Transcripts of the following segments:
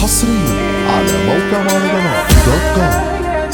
حصريا على موقع مهرجانات دوت كوم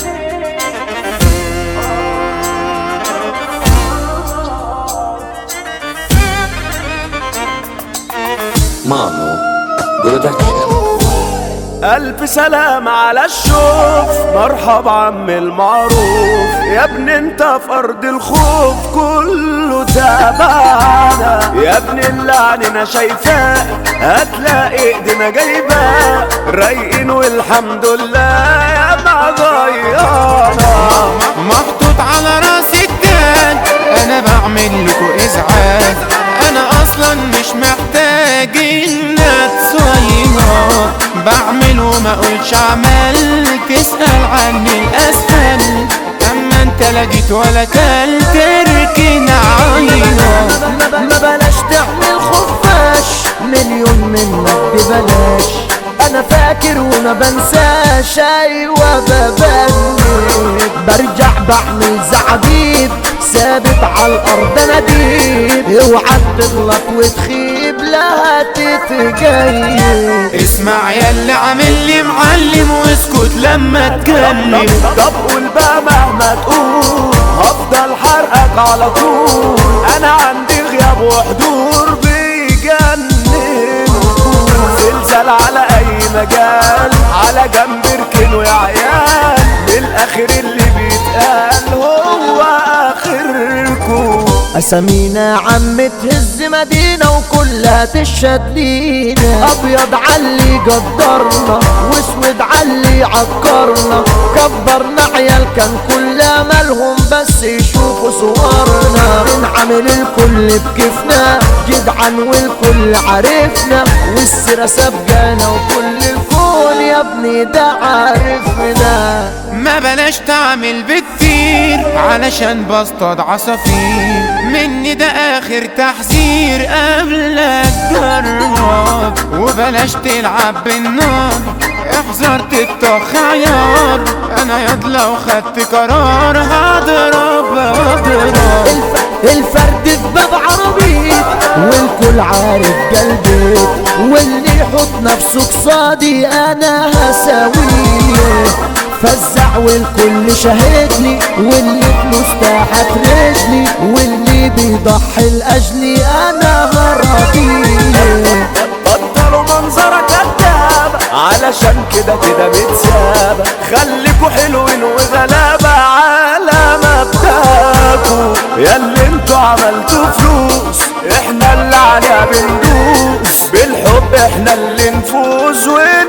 مانو برودكشن ألف سلام على الشوف مرحب عم المعروف يا ابن انت في أرض الخوف كله تابعنا يا ابن اللي انا شايفاه هتلاقي ايدينا جايباه رايقين والحمد لله يا ما ضيعنا محطوط على راسي التاج انا بعمل لكم ازعاج انا اصلا مش محتاج الناس صينات بعمل وما اقولش عمل تسأل عني الاسفل اما انت لا جيت ولا كل تركن عينات ما ما بلاش تعمل خفاش مليون منك ببلاش انا فاكر وما بنساش ايوه ببنك برجع بعمل زعبيب ثابت على الارض انا ديب اوعى تغلط وتخيب لا تتجيب اسمع يا اللي عامل لي معلم واسكت لما اتكلم طب قول بقى مهما تقول هفضل حرقك على طول انا عندي غياب وحضور بيجنن زلزال على اي مجال على جنب اركنوا يا عيال بالاخر اللي بيتقال هو اخركم اسامينا عم تهز مدينة وكلها تشهد لينا ابيض علي قدرنا واسود علي عكرنا كبرنا عيال كان كل املهم بس يشوفوا صورنا بنعمل الكل بكيفنا جدعان والكل عارفنا والسيرة سبقانا وكل الكون يا ابني ده عارفنا ما بلاش تعمل بكتير علشان بصطاد عصافير مني ده اخر تحذير قبلك جرب وبلاش تلعب بالنار احذر تتطخ عيار انا ياض لو خدت قرار هضرب هضرب الف- الفرد في باب عربيت والكل عارف قلبي واللي يحط نفسه قصادي انا هساويه فزع والكل شاهدني واللي فلوس تحت رجلي واللي بيضحي لاجلي انا هرضيه بطلوا منظرة كدابة علشان كده كده متسابة خليكوا حلوين وغلابة على مبدأكوا يا اللي انتوا عملتوا فلوس احنا اللي عليها بندوس بالحب احنا اللي نفوز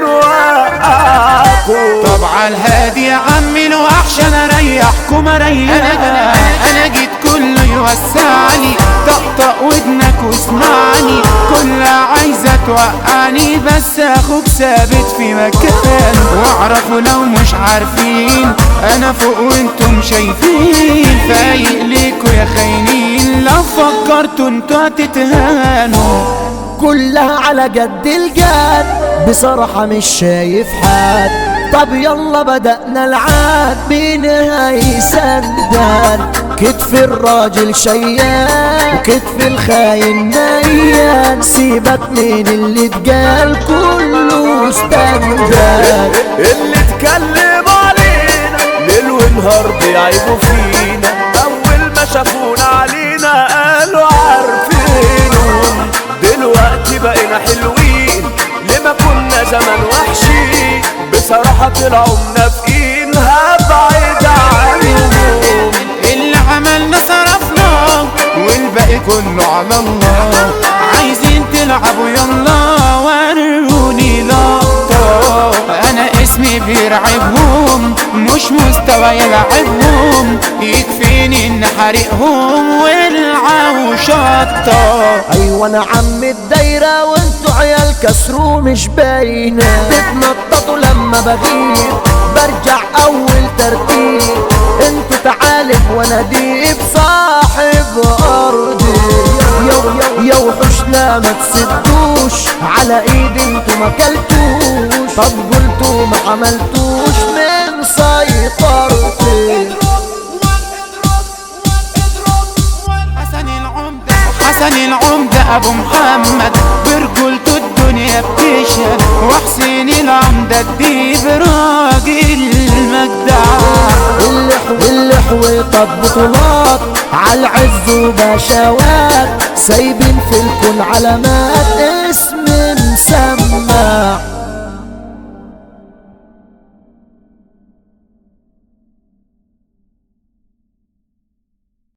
ونوقعكوا طب على الهادي يا عمي لو احشن اريحكم اريح انا انا جيت كله يوسعني طقطق ودنك واسمعني كلها عايزه توقعني بس اخوك ثابت في مكان واعرفوا لو مش عارفين انا فوق وانتم شايفين فايق ليكوا يا خاينين لو فكرتوا انتوا هتتهانوا كلها على قد الجد بصراحة مش شايف حد طب يلا بدأنا العاد مين هيسندن كتف الراجل شيان وكتف الخاين نيان سيبك من اللي اتقال كله استندن اللي اتكلم علينا ليل ونهار بيعيبوا فينا اول ما شافونا علينا قالوا عارفينهم دلوقتي بقينا حلوين لما كنا زمان وحشين بصراحة طلعوا منافقين هبعد عنهم اللي عملنا صرفنا والباقي كله على الله عايزين تلعبوا يلا وروني لقطة انا اسمي بيرعبهم مش مستوى يلعبهم يكفيني ان حريقهم والعو شطة ايوه انا عم الدايرة وانتوا عيال كسروا مش باينة بتنططوا لما بغيب برجع اول ترتيب انتوا تعالب وانا ديب صاحب ارضي يو يو يو وحوش لا ما تسدوش على ايدي انتوا ما كلتوش طب قلتوا ما عملتوش من سيطرتي حسن العمدة حسن العمدة أبو محمد برجولته الدنيا بتشهد وحسين العمدة ده الديب راجل مجدع اللي اللي حويطة بطولات عالعز وبشوات سايبين في الكل علامات اسم